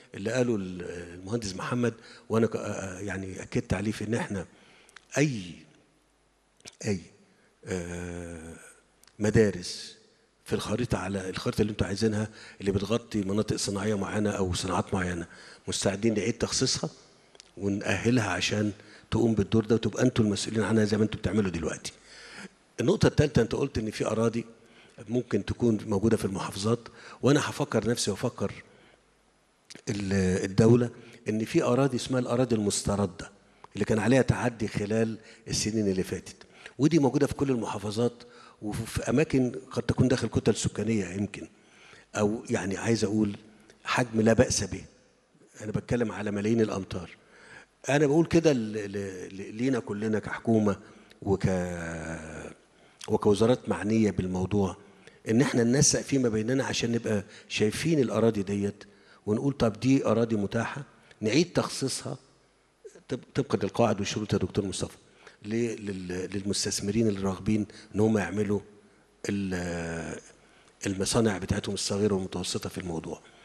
اللي قاله المهندس محمد وانا ك- يعني اكدت عليه في ان احنا اي اي آه، مدارس في الخريطه على الخريطه اللي انتوا عايزينها اللي بتغطي مناطق صناعيه معينه او صناعات معينه مستعدين نعيد تخصيصها ونأهلها عشان تقوم بالدور ده وتبقى انتوا المسؤولين عنها زي ما انتوا بتعملوا دلوقتي. النقطة الثالثة أنت قلت إن في أراضي ممكن تكون موجودة في المحافظات وأنا هفكر نفسي وأفكر ال- الدولة إن في أراضي اسمها الأراضي المستردة اللي كان عليها تعدي خلال السنين اللي فاتت ودي موجودة في كل المحافظات وفي أماكن قد تكون داخل كتل سكانية يمكن أو يعني عايز أقول حجم لا بأس به أنا بتكلم على ملايين الأمتار أنا بقول كده ل- ل- ل- لينا كلنا كحكومة وك وكوزارات معنية بالموضوع إن إحنا ننسق فيما بيننا عشان نبقى شايفين الأراضي ديت ونقول طب دي أراضي متاحة نعيد تخصيصها طب- طبقا للقواعد والشروط يا دكتور مصطفى ل- لل- للمستثمرين اللي راغبين ان هم يعملوا ال- المصانع بتاعتهم الصغيره والمتوسطه في الموضوع